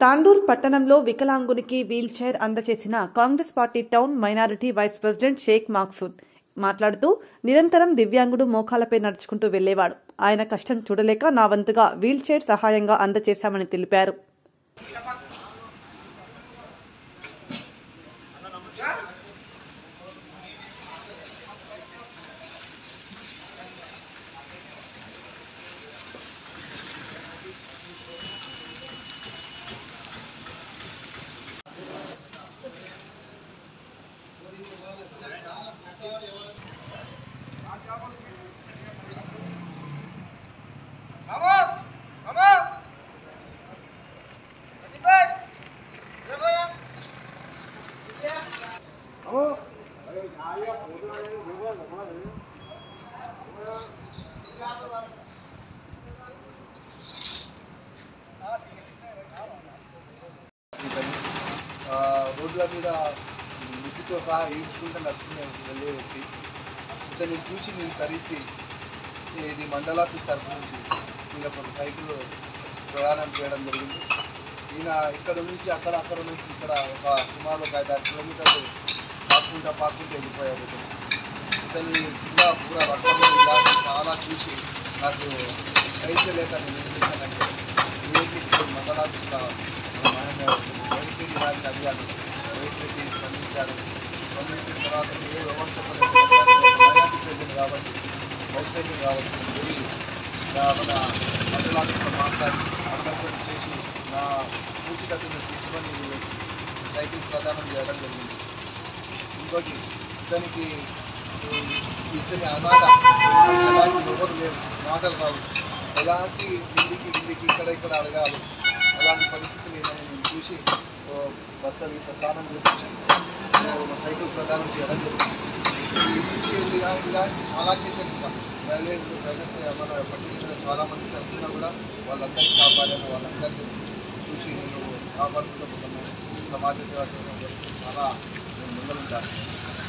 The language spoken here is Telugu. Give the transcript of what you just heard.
తాండూర్ పట్టణంలో వికలాంగునికి వీల్ చైర్ అందజేసిన Congress party town minority vice president Sheikh Maqsood మాట్లాడుతూ నిరంతరం దివ్యాంగుడు మోకాలపై నడుచుకుంటూ వెళ్లేవాడు ఆయన కష్టం చూడలేక నా వంతుగా వీల్ చైర్ సహాయంగా అందజేశామని తెలిపారు Vamos! Vamos! Activate! Vamos! ఇతను ఆ, రోడ్ల మీద మిట్టితో సహా ఈడ్చుకుంటూ నడుచుకునే వెళ్ళే వ్యక్తి ఇతన్ని చూసి నేను తరించి ఇది మండలాఫీస్ తరఫు నుంచి వీళ్ళకి ఒక సైకిల్ ప్రయాణం చేయడం జరిగింది ఈయన ఇక్కడ నుంచి అక్కడ అక్కడ నుంచి ఇక్కడ ఒక సుమారు ఒక ఐదారు కిలోమీటర్లు పాక్కుంటా పాక్కుంటూ వెళ్ళిపోయాడు ఇతను ఇతని కూడా పూరా రక్తం ఇలా చాలా చూసి నాకు గ్రహించలేక నేను ఏం చేశానంటే ఇమీడియట్లీ మండలాఫీస్లో వైద్యుడి వారికి అడిగాను వైద్యుడి స్పందించారు స్పందించిన తర్వాత ఏ వ్యవస్థ ప్రజలు కాబట్టి వైద్యులు కాబట్టి వెళ్ళి నా మన మండలాఫీస్లో మాట్లాడి అందరితో చేసి నా పూచికత్తును తీసుకొని సైకిల్ ప్రదానం చేయడం జరిగింది ఇంకోటి ఇతనికి ఈ, ఇతని అనాథ ఎలాంటి ఎవరు లేరు మాటలు రావు ఎలాంటి ఇంటికి ఇంటికి ఇక్కడ ఇక్కడ అడగాలి అలాంటి పరిస్థితులు ఏమైనా నేను చూసి ఓ భర్తలు ఇంత స్నానం చేపించి నేను ఒక సైకిల్ ప్రదానం చేయడం జరిగింది ఈ నుంచి ఇలా ఇలాంటి చాలా చేశాను ఇంకా ప్రైవేట్ ప్రజెంట్ మన పట్టించిన చాలా మంది చేస్తున్నా కూడా వాళ్ళందరికీ కాపాడాను వాళ్ళందరికీ చూసి నేను కాపాడుకుంటూ పోతున్నాను సమాజ సేవ చేయడం జరుగుతుంది చాలా నేను ముందలుంటాను